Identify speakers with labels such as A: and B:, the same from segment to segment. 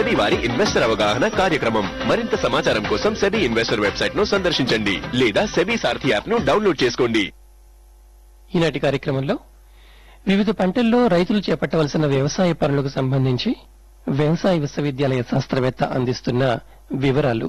A: SEBI వారి investor అవగాహన కార్యక్రమం మరింత సమాచారం కోసం సెబీ ఇన్వెస్టర్ వెబ్సైట్ ను సందర్శించండి లేదా సెబీ సారథి యాప్ ను డౌన్లోడ్ చేసుకోండి
B: ఈనాటి కార్యక్రమంలో వివిధ పంటల్లో రైతులు చేపట్టవలసిన వ్యవసాయ పనులకు సంబంధించి వ్యవసాయ విశ్వవిద్యాలయ శాస్త్రవేత్త అందిస్తున్న వివరాలు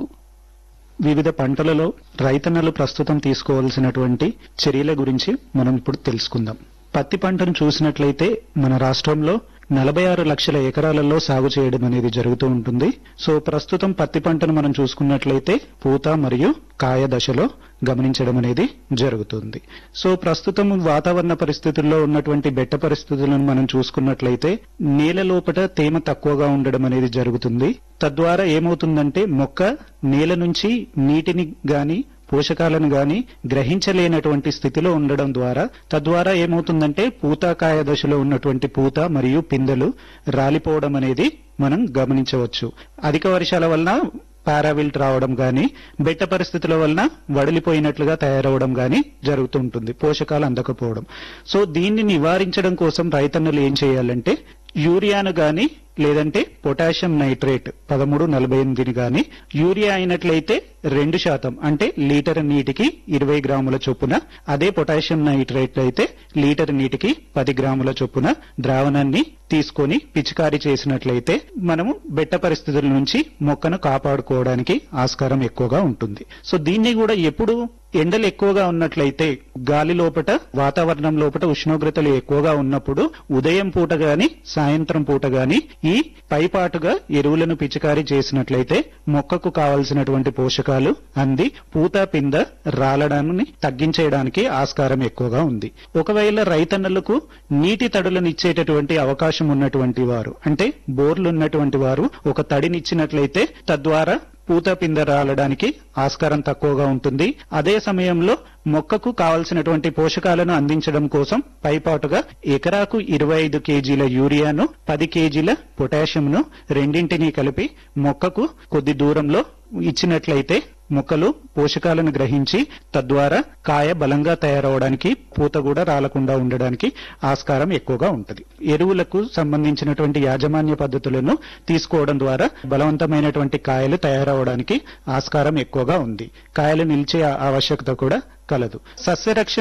C: వివిధ పంటలలో రైతన్నలు ప్రస్తుతం తీసుకోవాల్సినటువంటి చర్యల గురించి మనం ఇప్పుడు తెలుసుకుందాం పత్తి పంటను చూసినట్లయితే మన రాష్ట్రంలో నలభై ఆరు లక్షల ఎకరాలలో సాగు చేయడం అనేది జరుగుతూ ఉంటుంది సో ప్రస్తుతం పత్తి పంటను మనం చూసుకున్నట్లయితే పూత మరియు కాయ దశలో గమనించడం అనేది జరుగుతుంది సో ప్రస్తుతం వాతావరణ పరిస్థితుల్లో ఉన్నటువంటి బెట్ట పరిస్థితులను మనం చూసుకున్నట్లయితే నేల లోపల తేమ తక్కువగా ఉండడం అనేది జరుగుతుంది తద్వారా ఏమవుతుందంటే మొక్క నేల నుంచి నీటిని గాని పోషకాలను గాని గ్రహించలేనటువంటి స్థితిలో ఉండడం ద్వారా తద్వారా ఏమవుతుందంటే పూతాకాయ దశలో ఉన్నటువంటి పూత మరియు పిందెలు రాలిపోవడం అనేది మనం గమనించవచ్చు అధిక వర్షాల వలన పారావిల్ట్ రావడం గాని బెట్ట పరిస్థితుల వలన వడిలిపోయినట్లుగా తయారవడం గాని జరుగుతూ ఉంటుంది పోషకాలు అందకపోవడం సో దీన్ని నివారించడం కోసం రైతన్నులు ఏం చేయాలంటే యూరియాను గాని లేదంటే పొటాషియం నైట్రేట్ పదమూడు నలభై ఎనిమిదిని గాని యూరియా అయినట్లయితే రెండు శాతం అంటే లీటర్ నీటికి ఇరవై గ్రాముల చొప్పున అదే పొటాషియం నైట్రేట్ అయితే లీటర్ నీటికి పది గ్రాముల చొప్పున ద్రావణాన్ని తీసుకొని పిచికారీ చేసినట్లయితే మనము బెట్ట పరిస్థితుల నుంచి మొక్కను కాపాడుకోవడానికి ఆస్కారం ఎక్కువగా ఉంటుంది సో దీన్ని కూడా ఎప్పుడు ఎండలు ఎక్కువగా ఉన్నట్లయితే గాలి లోపట వాతావరణం లోపట ఉష్ణోగ్రతలు ఎక్కువగా ఉన్నప్పుడు ఉదయం పూట గాని సాయంత్రం పూట గాని ఈ పైపాటుగా ఎరువులను పిచికారీ చేసినట్లయితే మొక్కకు కావలసినటువంటి పోషకాలు అంది పూత పింద రాలడాన్ని తగ్గించేయడానికి ఆస్కారం ఎక్కువగా ఉంది ఒకవేళ రైతన్నలకు నీటి తడులను ఇచ్చేటటువంటి అవకాశం ఉన్నటువంటి వారు అంటే బోర్లు ఉన్నటువంటి వారు ఒక తడినిచ్చినట్లయితే తద్వారా పూత పింద రాలడానికి ఆస్కారం తక్కువగా ఉంటుంది అదే సమయంలో మొక్కకు కావలసినటువంటి పోషకాలను అందించడం కోసం పైపాటుగా ఎకరాకు ఇరవై ఐదు కేజీల యూరియాను పది కేజీల పొటాషియంను రెండింటినీ కలిపి మొక్కకు కొద్ది దూరంలో ఇచ్చినట్లయితే మొక్కలు పోషకాలను గ్రహించి తద్వారా కాయ బలంగా తయారవడానికి పూత కూడా రాలకుండా ఉండడానికి ఆస్కారం ఎక్కువగా ఉంటుంది ఎరువులకు సంబంధించినటువంటి యాజమాన్య పద్ధతులను తీసుకోవడం ద్వారా బలవంతమైనటువంటి కాయలు తయారవడానికి ఆస్కారం ఎక్కువగా ఉంది కాయలు నిలిచే ఆవశ్యకత కూడా కలదు సస్యరక్షణ